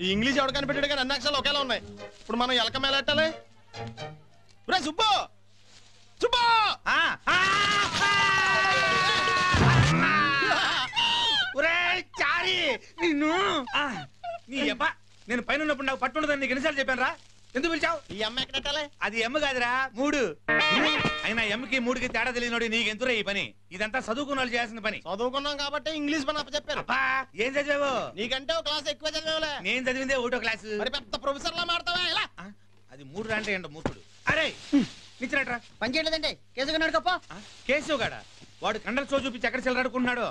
ఈ ఇంగ్లీష్ ఎవడు కనిపెట్టాడు కానీ అన్ని అక్షరాలు ఒకేలా ఉన్నాయి ఇప్పుడు మనం ఎలక మేల ఎట్టాలి రే సుబ్బు సుబ్బు ఆ, ఆ, ఒరేయ్, చారి నిన్ను ఆ, నీ అబ్బా నేను పైన ఉన్నప్పుడు నాకు పట్టుండదని నీకు ఎన్నిసార్లు చెప్పాను రా ఎందుకు పిలిచావు ఈ అమ్మ ఎక్కడ ఎట్టాలి అది ఎమ్మ కాదురా మూడు అయినా ఎమ్మకి మూడుకి తేడా తెలియనోడు నీకు ఎంతురా ఈ పని ఇదంతా చదువుకున్న వాళ్ళు చేయాల్సిన పని చదువుకున్నాం కాబట్టి ఇంగ్లీష్ పని చెప్పారు అబ్బా ఏం చదివావు నీకంటే ఒక క్లాస్ ఎక్కువ చదివేవులే నేను చదివిందే ఒకటో క్లాసు మరి పెద్ద ప్రొఫెసర్ లా మాడతావా ఇలా ఆ, అది మూడు రా అంటే ఏంటో మూర్ఖుడు అరే నిచ్చినట్రా పని చేయలేదండి కేసుకున్నాడు కప్ప కేశవ్ గాడ వాడు కండల చో చూపించి ఎక్కడ చెల్లరాడుకున్నాడు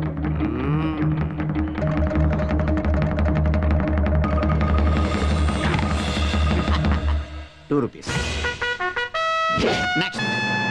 two rupees next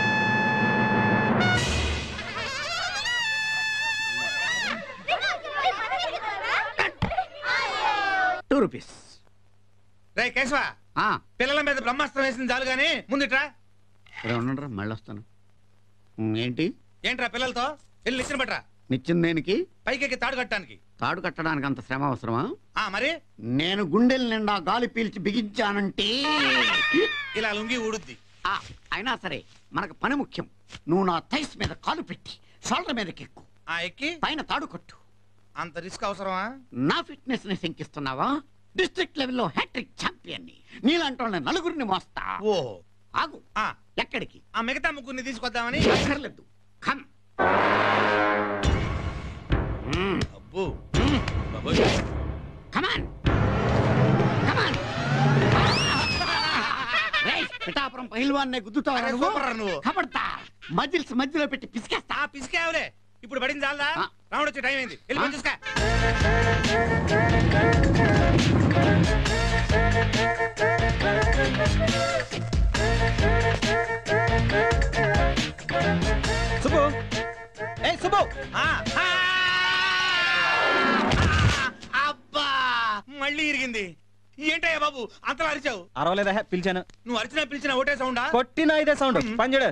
two rupees రే కేశవ పిల్లల మీద బ్రహ్మాస్త్రం వేసింది చాలు గానీ ముందుట్రా ఉండండి మళ్ళీ వస్తాను ఉమ్, ఏంటి ఏంట్రా పిల్లలతో వెళ్ళి నిచ్చిన పట్రా నిత్యం దేనికి పైకెక్కి తాడు కట్టడానికి తాడు కట్టడానికి అంత శ్రమ అవసరమా ఆ మరి నేను గుండెల నిండా గాలి పీల్చి బిగించానంటే ఇలా లుంగి ఊడుద్ది ఆ, అయినా సరే మనకు పని ముఖ్యం నువ్వు నా థైస్ మీద కాలు పెట్టి షోల్డర్ మీదకి ఎక్కు ఆ ఎక్కి పైన తాడు కట్టు అంత రిస్క్ అవసరమా నా ఫిట్నెస్ ని శంకిస్తున్నావా డిస్ట్రిక్ట్ లెవెల్లో హ్యాట్రిక్ ఛాంపియన్ ని నీలాంటి వాళ్ళని నలుగురిని మోస్తా ఓ ఆగు ఆ ఎక్కడికి ఆ మిగతా ముగ్గురిని తీసుకొద్దామని అక్కర్లేదు కమ్ అబ్బో కమాన్ కమాన్ పిఠాపురం పహిల్వాన్నే గుద్దుతావా అరే, నువ్వు? సూపర్ రా నువ్వు. ఖబర్దార్ మజిల్స్ మధ్యలో పెట్టి పిసికేస్తా ఆ పిసికావులే ఇప్పుడు పడింది చాలదా ఆ. రాముడు వచ్చే టైం అయింది వెళ్ళి ఆ. పని చూసుకో సుబ్బు ఏ సుబ్బు ఆ, ఆ! అబ్బా మళ్ళీ ఇరిగింది ఏంటయ్యా బాబు అంతలా అరిచావు అరవలేదా పిలిచాను నువ్వు అరిచినా పిలిచినా ఒకటే సౌండా కొట్టిన ఇదే సౌండ్ పంజడు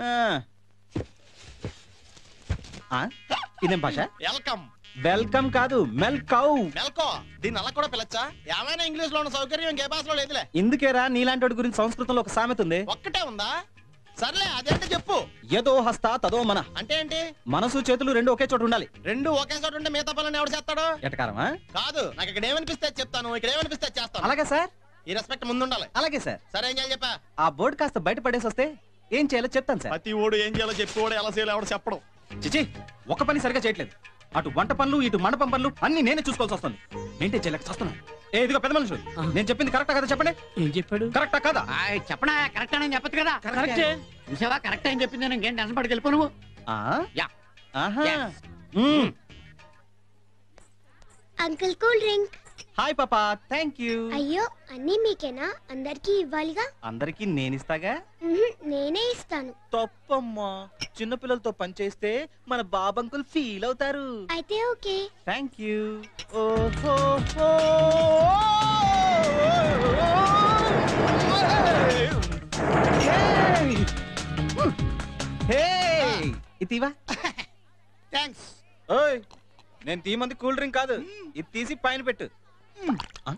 ఇదేం భాష వెల్కమ్ వెల్కమ్ కాదు మెల్కౌ మెల్కో దీన్ని అలా కూడా పిలచ్చా ఏమైనా ఇంగ్లీష్ లో ఉన్న సౌకర్యం ఇంకే భాషలో లేదులే ఇందుకేరా నీలాంటి వాడి గురించి సంస్కృతంలో ఒక సామెత ఉంది ఒక్కటే ఉందా సర్లే అదేంటి చెప్పు ఏదో హస్త తదో మన అంటే ఏంటి మనసు చేతులు రెండు ఒకే చోట ఉండాలి రెండు ఒకే చోట ఉంటే మిగతా పనులను ఎవడు చేస్తాడు ఎటకారమా కాదు నాకు ఇక్కడ ఏమనిపిస్తే అది చెప్తాను ఇక్కడ ఏమనిపిస్తే అది చేస్తాను అలాగే సార్ ఈ రెస్పెక్ట్ ముందు ఉండాలి అలాగే సార్ సరే ఏం చేయాలి చెప్పా ఆ బోర్డు కాస్త బయట పడేసి వస్తే ఏం చేయాలో చెప్తాను సార్ ప్రతి ఓడు ఏం చేయాలో చెప్పి ఓడు ఎలా చేయాలో ఎవడు చెప్పడం చిచి ఒక పని సరిగా చేయట్లేదు అటు వంట పనులు ఇటు మండపం పనులు అన్ని నేనే చూసుకోవాల్సి వస్తుంది మెయింటైన్ చేయలేక వస్తున్నాను ఏ ఇదిగో పెద్ద మనుషులు నేను చెప్పింది కరెక్టా కదా చెప్పండి ఏం చెప్పాడు కరెక్టా కదా ఆయ్, చెప్పనా కరెక్ట్ అని చెప్పచ్చు కదా కరెక్టే చూసావా కరెక్ట్ అని చెప్పింది నేను ఇంకేం టెన్షన్ పడికి వెళ్ళిపో నువ్వు ఆ? యా. ఆహా. Yes. మ్మ్. అంకుల్ కూల్ డ్రింక్ హాయ్ పాపా థ్యాంక్ యూ అయ్యో అన్నీ మీకేనా అందరికీ ఇవ్వాలిగా అందరికి నేనిస్తాగా ఉహుం, నేనే ఇస్తాను తప్పమ్మా చిన్నపిల్లలతో పని చేస్తే మన బాబంకుల్ ఫీల్ అవుతారు అయితే ఓకే థ్యాంక్ యూ ఓహో ఇతీవా థ్యాంక్స్ ఓయ్ నేను తీమంది కూల్ డ్రింక్ కాదు ఇది తీసి పైన పెట్టు ఆ?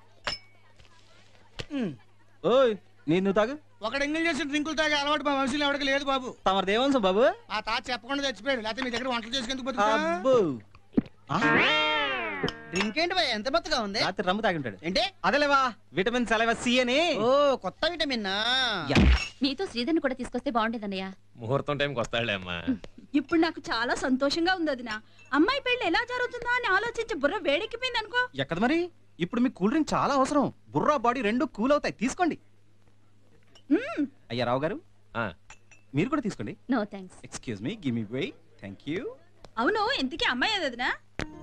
ఓయ్ నేను నువ్వు తాగు ఒకడు ఎంగిల్ చేసిన డ్రింకులు తాగే అలవాటు మా వంశీలో ఎవరికి లేదు బాబు తమరు దేవంశం బాబు ఆ తాత చెప్పకుండా చచ్చిపోయాడు లేకపోతే మీ దగ్గర వంటలు చేసుకెందుకు బతుకుతా అబ్బో ఆ? డ్రింక్ ఏంటి భయ ఎంత బతుగా ఉంది రాత్రి రమ్ము తాగి ఉంటాడు ఏంటి అదేలేవా విటమిన్ సెలవా సి అని ఓ కొత్త విటమిన్ యా. మీతో శ్రీధర్ని కూడా తీసుకొస్తే బాగుండేదన్నయ్య ముహూర్తం టైంకి వస్తాడులే అమ్మా ఇప్పుడు నాకు చాలా సంతోషంగా ఉంది వదిన అమ్మాయి పెళ్లి ఎలా జరుగుతుందా అని ఆలోచించి బుర్ర వేడెక్కిపోయింది అనుకో ఎక్కడ మరి ఇప్పుడు మీకు కూల్ డ్రింక్ చాలా అవసరం బుర్రా బాడీ రెండు కూల్ అవుతాయి తీసుకోండి అయ్యా రావు గారు ఆ, మీరు కూడా తీసుకోండి no thanks excuse me give me way thank you అవును ఇంతకీ అమ్మాయి ఏది వదినా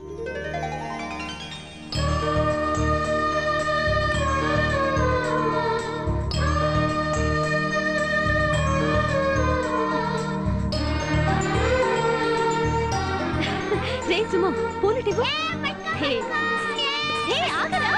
రే సుమ పూలటివ్వు హే హే ఆగరా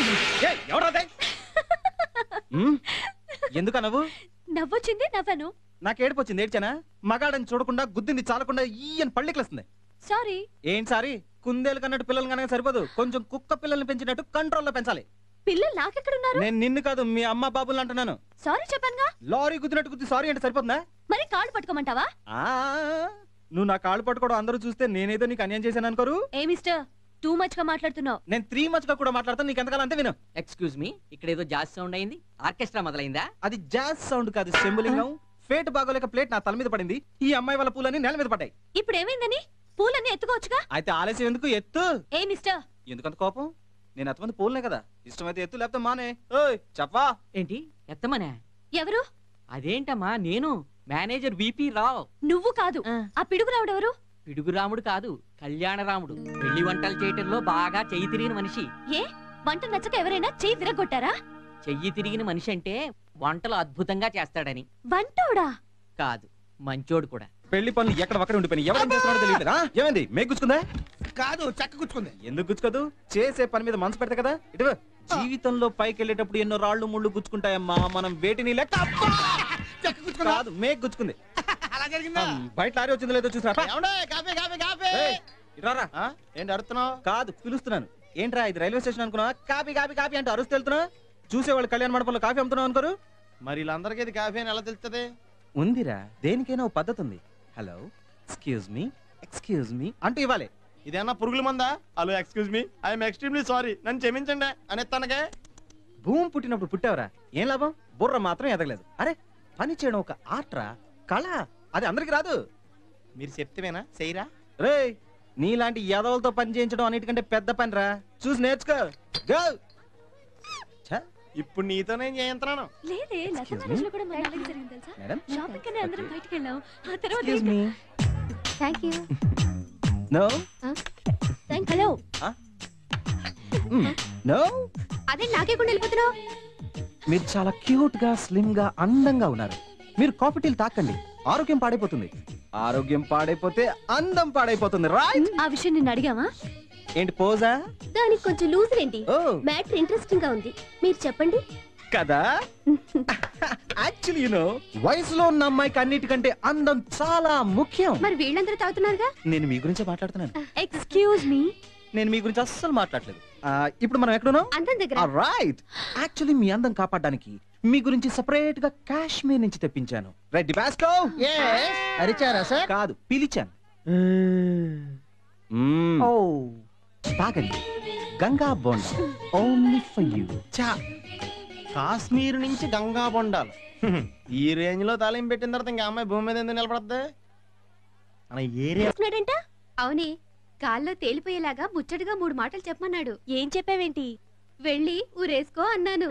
ఎందుకు నవ్వు నవ్వొచ్చింది నవ్వను నాకు ఏడుపు వచ్చింది ఏడ్చానా మగాడని చూడకుండా గుద్దింది చాలకుండా ఈయన పళ్ళికిలేస్తుంది సారీ ఏంటి సారీ కుందేలు కన్నట్టు పిల్లలు కనుక సరిపోదు కొంచెం కుక్క పిల్లల్ని పెంచినట్టు కంట్రోల్లో పెంచాలి పిల్లలు నాకెక్కడున్నారు నేను నిన్ను కాదు మీ అమ్మ బాబులు అంటున్నాను సారీ చెప్పానుగా లారీ గుద్దినట్టు గుద్ది సారీ అంటే సరిపోతుందా మరి కాళ్ళు పట్టుకోమంటావా ఆ, నువ్వు నా కాళ్ళు పట్టుకోవడం అందరూ చూస్తే నేనేదో నీకు అన్యాయం చేశాను అనుకోరు ఏ మిస్టర్ టూ మచ్ గా మాట్లాడుతున్నావు నేను త్రీ మచ్ గా కూడా మాట్లాడతాను నీకు ఎంతకాలం అంతే విను ఎక్స్క్యూజ్ మీ ఇక్కడ ఏదో జాజ్ సౌండ్ అయింది ఆర్కెస్ట్రా మొదలైందా అది జాజ్ సౌండ్ కాదు శంభులింగం ఫేట్ బాగోలేక ప్లేట్ నా తల మీద పడింది ఈ అమ్మాయి వాళ్ళ పూలని నేల మీద పడ్డాయి ఇప్పుడు ఏమైందని పూలన్నీ ఎత్తుకోవచ్చుగా అయితే ఆలస్యం ఎందుకు ఎత్తు ఏ మిస్టర్ ఎందుకంత కోపం నేను ఎంతమంది పూలనే కదా ఇష్టమైతే ఎత్తు లేకపోతే మానే ఓయ్ చెప్పా ఏంటి ఎత్తమనే ఎవరు అదేంటమ్మా నేను మేనేజర్ విపి రావ్ నువ్వు కాదు ఆ పిడుగు రావుడెవరు పిడుగురాముడు కాదు కళ్యాణరాముడు పెళ్లి వంటలు చేయటంలో బాగా చెయ్యి తిరిగిన మనిషి ఏ వంట నచ్చక ఎవరైనా చెయ్యి విరగొట్టారా చెయ్యి తిరిగిన మనిషి అంటే వంటలు అద్భుతంగా చేస్తాడని వంటోడా కాదు మంచోడు కూడా పెళ్లి పనులు ఎక్కడ ఒక్కడ ఉండిపోయినాయి ఎవరు చేస్తున్నాడో తెలియదు ఏమైంది మేకు గుచ్చుకుందా కాదు చెక్క గుచ్చుకుంది ఎందుకు గుచ్చుకోదు చేసే పని మీద మనసు పెడతా కదా ఇటు జీవితంలో పైకి వెళ్ళేటప్పుడు ఎన్నో రాళ్ళు ముళ్ళు గుచ్చుకుంటాయమ్మా మనం వేటిని లెక్క అబ్బా! చెక్క గుచ్చుకుందా కాదు మేక్ గుచ్చుకుంది అలా జరిగిందా బయట లారీ వచ్చిందో లేదో చూసినా ఏమండే కాఫీ కాఫీ కాఫీ ఇరారా ఆ? ఏంటి అడుగుతున్నావు కాదు పిలుస్తున్నాను ఏంట్రా ఇది రైల్వే స్టేషన్ అనుకున్నావా కాపీ కాపీ కాపీ అంటే అరుస్తూ వెళ్తున్నా చూసేవాళ్ళు కళ్యాణ మండపంలో కాఫీ అమ్ముతున్నావు అనుకోరు మరి వీళ్ళందరికీ ఇది కాఫీ అని ఎలా తెలుస్తుంది ఉందిరా దేనికైనా ఓ పద్ధతి ఉంది hello excuse me excuse me అంటూ ఇవ్వాలి ఇదేమన్నా పురుగుల మందా hello excuse me I'm extremely sorry నన్ను క్షమించండి అని తనకే భూమి పుట్టినప్పుడు పుట్టావురా ఏం లాభం బుర్ర మాత్రం ఎదగలేదు అరే పని చేయడం ఒక ఆర్ట్రా కళ అది అందరికి రాదు మీరు చెప్తేవేనా చేయరా రే నీలాంటి యదవులతో పని చేయించడం అన్నిటికంటే పెద్ద పని రా చూసి నేర్చుకో Go! ఛ, ఇప్పుడు నీతో నేను చేయించున్నాను లేదే లత Excuse me? మ్యారేజ్ లో కూడా మన అలాగే జరిగింది తెలుసా మేడం షాపింగ్ కనే అందరం బయటికి వెళ్ళాం ఆ తర్వాత excuse me thank you no thank hello no అదే నాకే కూడా వెళ్ళిపోతున్నావు మీరు చాలా క్యూట్ గా స్లిమ్ గా అందంగా ఉన్నారు మీరు కాఫీ టీలు తాకండి ఆరోగ్యం పాడైపోతుంది ఆరోగ్యం పాడైపోతే అందం పాడైపోతుంది రైట్ ఆ విషయం నిన్ను అడిగావా ఏంటి పోజా దానికి కొంచెం లూజ్ ఏంటి ఓ మ్యాటర్ ఇంట్రెస్టింగ్ గా ఉంది మీరు చెప్పండి కదా యాక్చువల్లీ యూనో వయసులో ఉన్న అమ్మాయికి అన్నిటికంటే అందం చాలా ముఖ్యం మరి వీళ్ళందరూ తాగుతున్నారుగా నేను మీ గురించే మాట్లాడుతున్నాను ఎక్స్క్యూజ్ మీ నేను మీ గురించి అస్సలు మాట్లాడలేదు ఆ, ఇప్పుడు మనం ఎక్కడున్నాం అందం దగ్గర రైట్ యాక్చువల్లీ మీ అందం కాపాడడానికి మీ గురించి సెపరేట్ గా కాశ్మీర్ నుంచి తెప్పించాను రెడ్డి బాస్కో అరిచారా సార్ కాదు పిలిచాను మ్మ్. తాగండి గంగా బోండా ఓన్లీ ఫర్ యూ చా కాశ్మీర్ నుంచి గంగా బొండాలు ఈ రేంజ్ లో తాలింపు పెట్టిన తర్వాత ఇంకా అమ్మాయి భూమి మీద ఎందుకు నిలబడద్ది మన ఏరియా చేస్తున్నాడంట అవునే గాల్లో తేలిపోయేలాగా ముచ్చటగా మూడు మాటలు చెప్పమన్నాడు ఏం చెప్పావేంటి వెళ్ళి ఊరేసుకో అన్నాను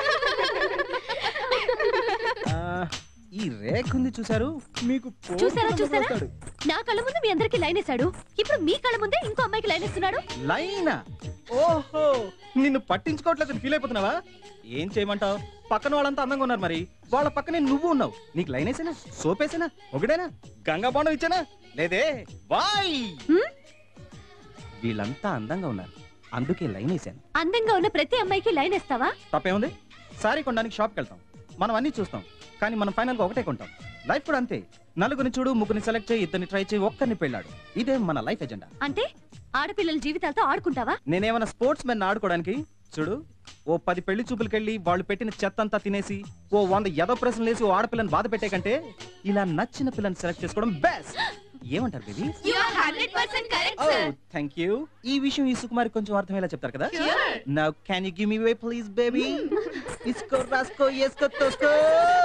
ఆ, ఈ రేక్ ఉంది చూసారు మీకు పోగు చూసారా, కింద చూసారా? పోస్తాడు. నా కళ్ళ ముందు మీ అందరికి లైన్ వేశాడు ఇప్పుడు మీ కళ్ళ ముందే ఇంకో అమ్మాయికి లైన్ ఇస్తున్నాడు లైనా ఓహో నిన్ను పట్టించుకోవట్లేదు ఫీల్ అయిపోతున్నావా ఏం చేయమంటావు పక్కన వాళ్ళంతా అందంగా ఉన్నారు మరి వాళ్ళ పక్కనే నువ్వు ఉన్నావు నీకు లైన్ వేసానా సోపేసానా ఒకడేనా గంగా బాండం ఇచ్చానా లేదే బాయ్ హ్మ్? వీళ్ళంతా అందంగా ఉన్నారు అందుకే లైన్ వేసాను అందంగా ఉన్న ప్రతి అమ్మాయికి లైన్ ఇస్తావా తప్పేముంది సారీ కొనడానికి షాప్కి వెళ్తాం మనం అన్ని చూస్తాం కానీ మనం ఫైనల్ గా ఒకటే కొంటాం లైఫ్ కూడా అంతే నలుగురిని చూడు ముగ్గురిని సెలెక్ట్ చేయి ఇద్దరిని ట్రై చేయి ఒక్కరిని పెళ్ళాడు ఇదే మన లైఫ్ ఎజెండా అంటే ఆడపిల్లల జీవితాలతో ఆడుకుంటావా నేనేమైనా స్పోర్ట్స్ మెన్ ఆడుకోవడానికి చూడు ఓ పది పెళ్లి చూపులకెళ్ళి వాళ్ళు పెట్టిన చెత్త అంతా తినేసి ఓ వంద ఎదో ప్రశ్నలు వేసి ఓ ఆడపిల్లని బాధ పెట్టే కంటే ఇలా నచ్చిన పిల్లని సెలెక్ట్ చేసుకోవడం బెస్ట్ ఏమంటారు బేబీ ఓ థ్యాంక్ యూ ఈ విషయం ఈ సుకుమారి కొంచెం అర్థమయ్యేలా చెప్తారు కదా now can you give me way please baby ఇస్కో రాస్కో ఎస్కో తోస్కో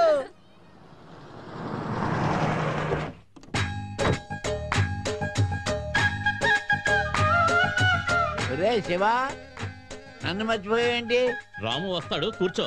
రే శివా నన్ను మర్చిపోయేంటి రాము వస్తాడు కూర్చో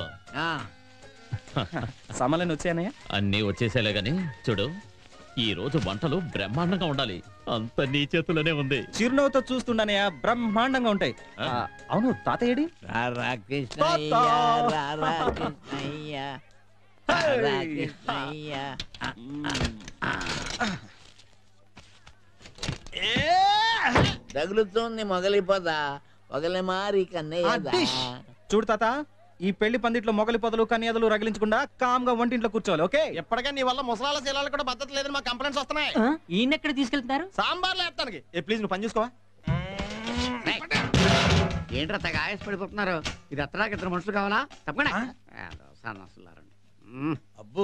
సామాన్లు వచ్చాయనయ్య అన్నీ వచ్చేసేలే గాని చూడు ఈ రోజు వంటలు బ్రహ్మాండంగా ఉండాలి అంత నీ చేతిలోనే ఉంది చిరునవ్వుతో చూస్తుండనయ్య బ్రహ్మాండంగా ఉంటాయి ఆ? ఆ, అవును తాతయ్యడి రారా కృష్ణయ్య రారా కృష్ణయ్య రారా కృష్ణయ్య తగులుతోంది మొగలిపోదా మొగలి మారి కన్నయ్య ఆ, డిష్. చూడు తాత ఈ పెళ్లి పందిట్లో మొగలి పొదలు కన్యాదలు రగిలించకుండా కామ్ గా వంటింట్లో కూర్చోవాలి ఓకే ఎప్పటికే నీ వల్ల ముసలాల శీలాలు కూడా పద్ధతి లేదని మా కంప్లైంట్స్ వస్తున్నాయి ఈయన ఎక్కడ తీసుకెళ్తున్నారు సాంబార్లు వేస్తానికి ఏ ప్లీజ్ నువ్వు పని చూసుకోవా ఏంట్రా తెగ ఆయాస పడిపోతున్నారు ఇది ఎత్తడానికి ఇద్దరు మనుషులు కావాలా తప్పకుండా సన్నసులారండి అబ్బు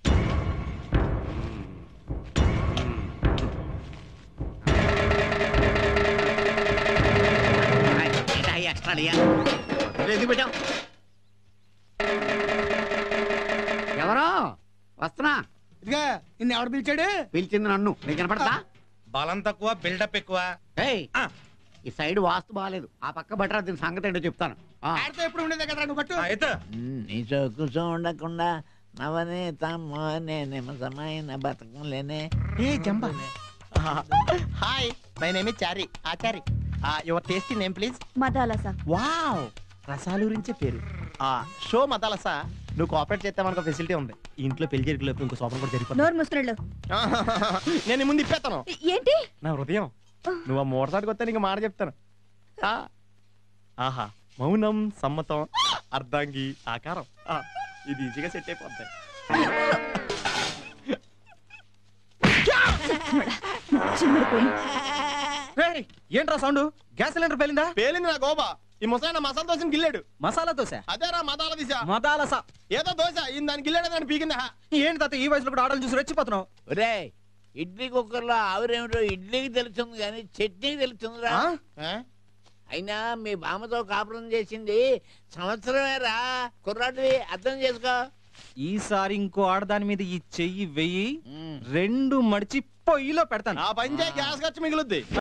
ఎక్స్ట్రా ఎందుకు పెట్టావు ఎవరో వస్తున్నా ఇదిగా నిన్ను ఎవడు పిలిచాడు పిలిచింది నన్ను నీకు కనపడతా బలం తక్కువ బిల్డప్ ఎక్కువ ఏయ్ ఆ. ఈ సైడ్ వాస్తు బాగాలేదు ఆ పక్క బట్టరా దీని సంగతి ఏంటో చెప్తాను ఆ. ఆడితో ఎప్పుడు ఉండేదే కదా నువ్వు పట్టు ఆ, ఎత్తు. నీ చోకు చూడకుండా నవనీత మోనే నిమసమైన బతకలేనే ఏ జంబా hi my name is Chari Achari your tasty name please Madalasa wow రసాల గురించే పేరు ఆ షో మతాలసా నువ్వు కోఆపరేట్ చేస్తే మనకు ఫెసిలిటీ ఉంది ఈ ఇంట్లో పెళ్లి జరిగి లోపు ఇంకో శోభన కూడా జరిగిపోతుంది నోరు ముస్తున్నాడు నేను ఈ ముందు ఇప్పేస్తాను ఏంటి నా హృదయం నువ్వు ఆ మూడసారికి వస్తే నీకు మాట చెప్తాను ఆ. ఆహా మౌనం సమ్మతం అర్ధాంగి ఆకారం ఆ, ఇది ఈజీగా సెట్ అయిపోతాయి చిమ్మిడిపోయి రేయ్, ఏంట్రా సౌండ్ గ్యాస్ సిలిండర్ పేలిందా పేలింది నా గోబా ఈ ముసలాయన మసాలా దోశని గిల్లాడు మసాలా దోశ అదేరా మదాల దిశ మదాలస ఏదో దోశ ఈయన దాన్ని గిల్లాడు దాన్ని పీకిందా ఏంటి తాత ఈ వయసులో కూడా ఆడలు చూసి రెచ్చిపోతున్నావు ఒరే ఇడ్లీ కుక్కర్లో ఆవిరేమిటో ఇడ్లీకి తెలుస్తుంది కానీ చట్నీకి తెలుస్తుందిరా ఆ? అయినా మీ బామ్మతో కాపురం చేసింది సంవత్సరమేరా కుర్రాడివి అర్థం చేసుకో ఈసారి ఇంకో ఆడదాని మీద ఈ చెయ్యి వెయ్యి ఉమ్. రెండు మడిచి పొయ్యిలో పెడతాను ఆ పని చేయి గ్యాస్ ఖర్చు మిగులుద్ది